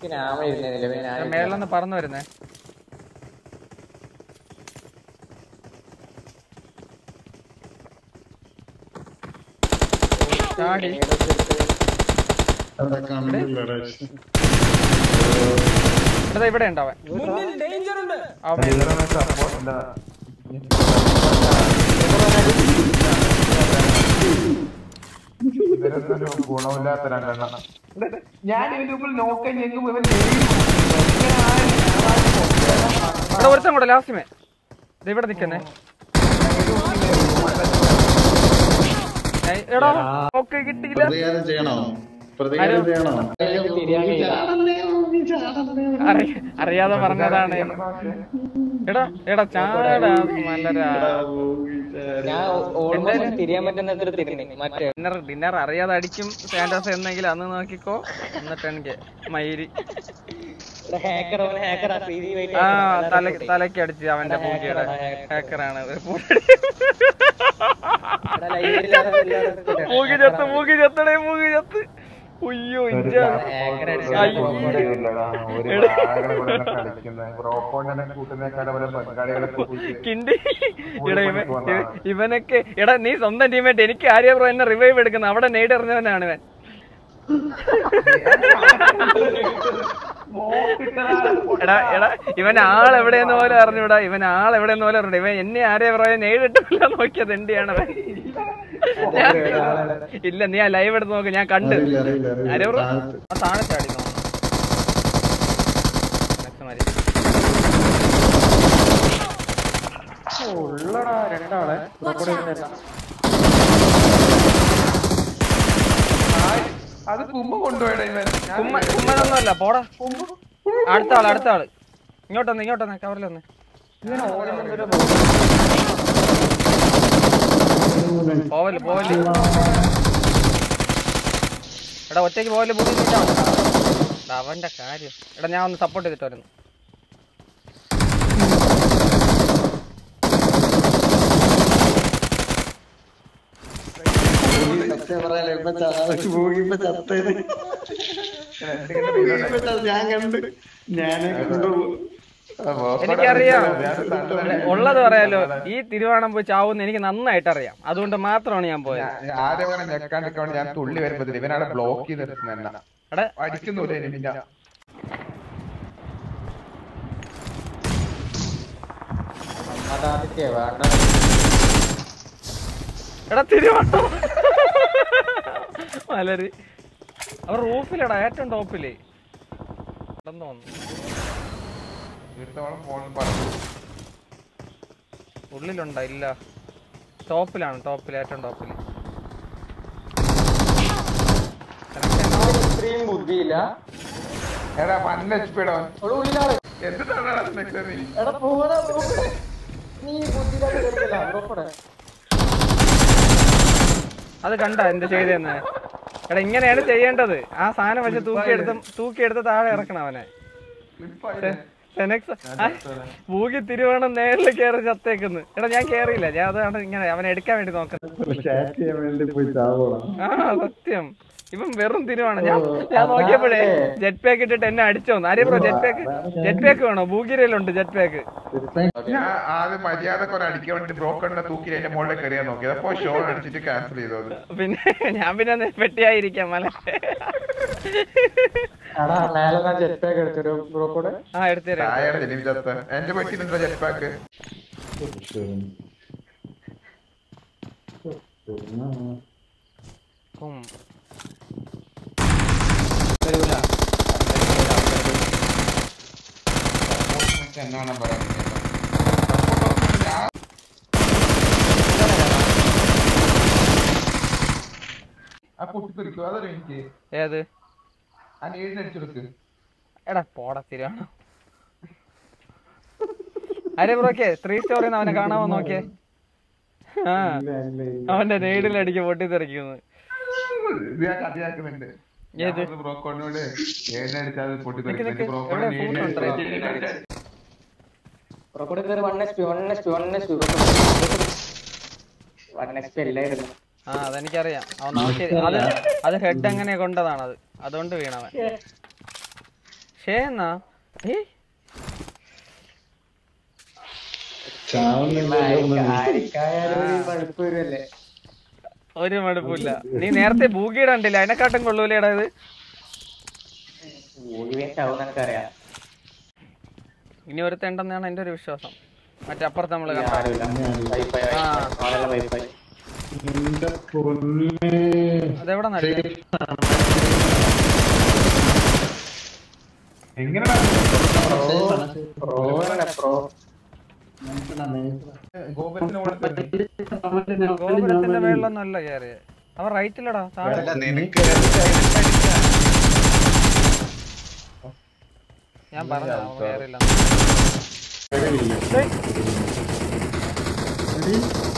പിന്നെ ആമ ഇരുന്നില്ല പിന്നെ ഞാൻ മേളിലൊന്ന് പറന്നു വരുന്നേ ചാടി അവിടെ കണ്ടില്ല എടാ ഇവിടെ ഉണ്ടാവൻ അവൻ ഗുണമില്ലാത്ത രണ്ടെണ്ണം ഞാൻ ഇതിന്റെ മുമ്പിൽ നോക്കാൻ ഞെങ്ങും ഇവൻ എടാ ഒരുത്തം കൂടെ ലാസ്റ്റ് മേ ദേ ഇവിടെ നിക്കുന്നേ ഏയ്, എടാ ഓക്കെ കിട്ടിയില്ല പ്രതികാരം ചെയ്യണോ പ്രതികാരം ചെയ്യണോ അറി- അറിയാതെ പറഞ്ഞതാണ് എടാ എടാ ചാടാ മലരാ ഞാൻ ഓൾമോസ്റ്റ് തിരിയാൻ പറ്റുന്നത്ര തിരിഞ്ഞു മറ്റേ ഡിന്നർ ഡിന്നർ അറിയാതെ അടിക്കും സാന്റാസ് എന്നെങ്കിൽ അന്ന് നോക്കിക്കോ എന്നിട്ട് എനിക്ക് മയിരി ഹാക്കർ അവൻ ഹാക്കർ ആ സി ആ തല തലക്ക് അടിച്ച് അവന്റെ പൂജയുടെ ഹാക്കറാണ് മൂക്കി ചത്ത് മൂക്കി ചത്തടേ മൂക്കി ചത്ത് ഉയ്യോ ഇഞ്ച കിണ്ടി എടാ ഇവൻ ഇവ- ഇവനൊക്കെ എടാ നീ സ്വന്തം ടീമേറ്റ് എനിക്ക് ആര്യ ബ്രോ എന്നെ റിവൈവ് എടുക്കുന്നത് അവിടെ നെയ്ഡ് എറിഞ്ഞവനാണ് ഇവൻ എടാ എടാ ഇവൻ ആൾ എവിടെയെന്ന് പോലെ അറിഞ്ഞൂടാ ഇവൻ ആൾ എവിടെയെന്ന് പോലെ അറിഞ്ഞൂടാ ഇവൻ എന്നെ ആര്യ ബ്രോ നെയ്ഡ് ഇട്ടില്ല നോക്കിയത് എന്റെയാണ് അവൻ ഞാൻ- ഇല്ല നീ ആ ലൈവ് എടുത്ത് നോക്ക് ഞാൻ കണ്ട് അറിയില്ല അറിയില്ല ആര്യ ബ്രോ അറിയില്ല ആ താഴെ ചാടി തോന്നുന്നു Next മാതിരി. ഉള്ളടാ രണ്ടാളെ അത് കുമ്പ കൊണ്ടുപോയടാ ഇവൻ ഞാൻ കുമ്മ കുമ്മനൊന്നുമല്ല പോടാ അടുത്ത ആള് അടുത്ത ആള് ഇങ്ങോട്ടൊന്ന് ഇങ്ങോട്ടൊന്ന് കവറിലൊന്ന് പോവല് പോവല് എടാ ഒറ്റയ്ക്ക് പോവല് ബുദ്ധി അവന്റെ കാര്യം എടാ ഞാൻ ഒന്ന് സപ്പോർട്ട് ചെയ്തിട്ട് വരുന്നു സത്യം പറയാലോ ഇപ്പൊ ചാ- ഭൂമി ഇപ്പൊ ചത്തത് ഇപ്പൊ ച- ഞാൻ കണ്ട് ഞാനെ കണ്ടു എനിക്കറിയാം ഉള്ളത് പറയാലോ ഈ തിരുവാണം പോയി ചാവുന്ന എനിക്ക് നന്നായിട്ട് അറിയാം അതുകൊണ്ട് മാത്രമാണ് ഞാൻ പോയത് ആദ്യം അങ്ങനെ ഞെക്കാണ്ടിരിക്കാൻ ഞാൻ തുള്ളി വരുമ്പോ ഇവനവിടെ ബ്ലോക്ക് ചെയ്ത് നിർത്തുന്ന എടാ അടിക്കുന്നില്ല ഇനി പിന്നെ അതാദ്യത്തെ വേണ്ട എടാ തിരുവണ്ണം മലര് അവർ റൂഫിലടാ ഏറ്റവും ടോപ്പില് ഉണ്ടെന്ന് തോന്നുന്നു തീർത്തോളം ഫോൺ പറഞ്ഞു ഉള്ളിലുണ്ടോ ഇല്ല ടോപ്പിലാണ് ടോപ്പിൽ ഏറ്റവും ടോപ്പില് ഇത്രയും ബുദ്ധിയില്ല എടാ വൺ എച്ച് പി ഇടാൻ അവിടെ ഉള്ളിലാണ് എന്താണ് നീ എടാ പോടാ ബ്രോക്കറെ. നീ ബുദ്ധിയില്ലാത്ത കളിക്കല്ല ബ്രോക്കറെ. അത് കണ്ട എന്ത് ചെയ്തെന്ന് എടാ ഇങ്ങനെയാണ് ചെയ്യേണ്ടത് ആ സാധനം വെച്ച് തൂക്കിയെടുത്ത് തൂക്കിയെടുത്ത് താഴെ ഇറക്കണം അവനെ സെനക്സ് ഭൂകി തിരുവണ്ണം നേരിൽ കയറി ചത്തേക്കുന്നു എടാ ഞാൻ കേറിയില്ല ഞാൻ അതാണ് ഇങ്ങനെ അവനെ എടുക്കാൻ വേണ്ടി നോക്കുന്നത് ചാറ്റ് ചെയ്യാൻ വേണ്ടി പോയി ചാവോളാം ആ സത്യം ഇവൻ വെറും തിരുവാണ് ഞാൻ ഞാൻ നോക്കിയപ്പോഴേ ജെറ്റ് പാക്ക് ഇട്ടിട്ട് എന്നെ അടിച്ചോന്ന് Arya bro jet pack jet pack വേണോ ഭൂഗിരയിലുണ്ട് ജെറ്റ് പാക്ക് ഞാൻ ആദ്യം മര്യാദ കുറെ അടിക്കാൻ വേണ്ടി ബ്രോക്കറിനെ തൂക്കി അതിന്റെ മുകളിലേക്ക് എറിയാൻ നോക്കിയത് അപ്പൊ ഷോ അടിച്ചിട്ട് ക്യാൻസൽ ചെയ്തു അത് പിന്നെ ഞാൻ പിന്നെ ഒന്ന് പെട്ടിയായിരിക്കാം മല എടാ മേലെ ഞാൻ ജെറ്റ് പാക്ക് എടുത്തൊരു ബ്രോക്കോടെ ആ എടുത്തുതരാം തായാണ് ജലീം ചത്ത എന്റെ പറ്റിയിട്ടുണ്ടോ ജെറ്റ് പാക്ക് ഉം. എന്നാണ് പറയാൻ ആ പൊട്ടിത്തെറിക്കും അതൊരു എനിക്ക് ഏത് ആ നീടിനടിച്ചെടുക്ക് എടാ പോടാ തിരുവാണ് ആര്യ ബ്രോക്കെ ത്രീ സ്റ്റോറിന്ന് അവനെ കാണാമോ നോക്കിയേ ആ അവന്റെ നെയ്ഡിലടിക്ക് പൊട്ടിത്തെറിക്കുന്നു ഇത് ഞാൻ കഥയാക്കുന്നുണ്ട് ഏത്? ബ്രോക്കോണിനോട് ഏടിനടിച്ചാൽ നിക്ക് പൊട്ടിത്തെറിക്കും നിക്ക്. ബ്രോക്കോണി എവിടെ food ഉണ്ടോ? ബ്രോക്കോടെ കയറി one H P one H P one H P one H P അല്ലായിരുന്നു ആ അതെനിക്കറിയാം അവൻ നോക്കി അത് അത് ഹെഡ് എങ്ങനെ കൊണ്ടതാണത് അതുകൊണ്ട് വീണവൻ ഷേ എന്നാ ഏ ആർക്കായാലും ഒരു മടുപ്പ് വരുമല്ലേ ഒരു മടുപ്പില്ല നീ നേരത്തെ ബൂഗിയുടെ ഉണ്ടല്ലേ അതിനെക്കാട്ടും കൊള്ളൂലേടാ ഇത് ഊഴിവേറ്റാവും എനിക്കറിയാം ഇനി ഒരുത്തുണ്ടെന്നാണ് എന്റെ ഒരു വിശ്വാസം മറ്റേ അപ്പുറത്ത് നമ്മള് കണ്ട ആരുമില്ല വൈഫൈ ആ. ആളുള്ള വൈഫൈ എന്റെ പൊന്നേ അതെവിടെ നടി പ്രോ പ്രോ ഗോപുരത്തിന് കൊടുത്തിട്ടുണ്ട് ഗോപുരത്തിന്റെ മേളിലൊന്നും അല്ല കയറിയ അവൻ റൈറ്റിലടാ താഴെ ഞാൻ പറഞ്ഞു അവൻ കയറില്ല എടി,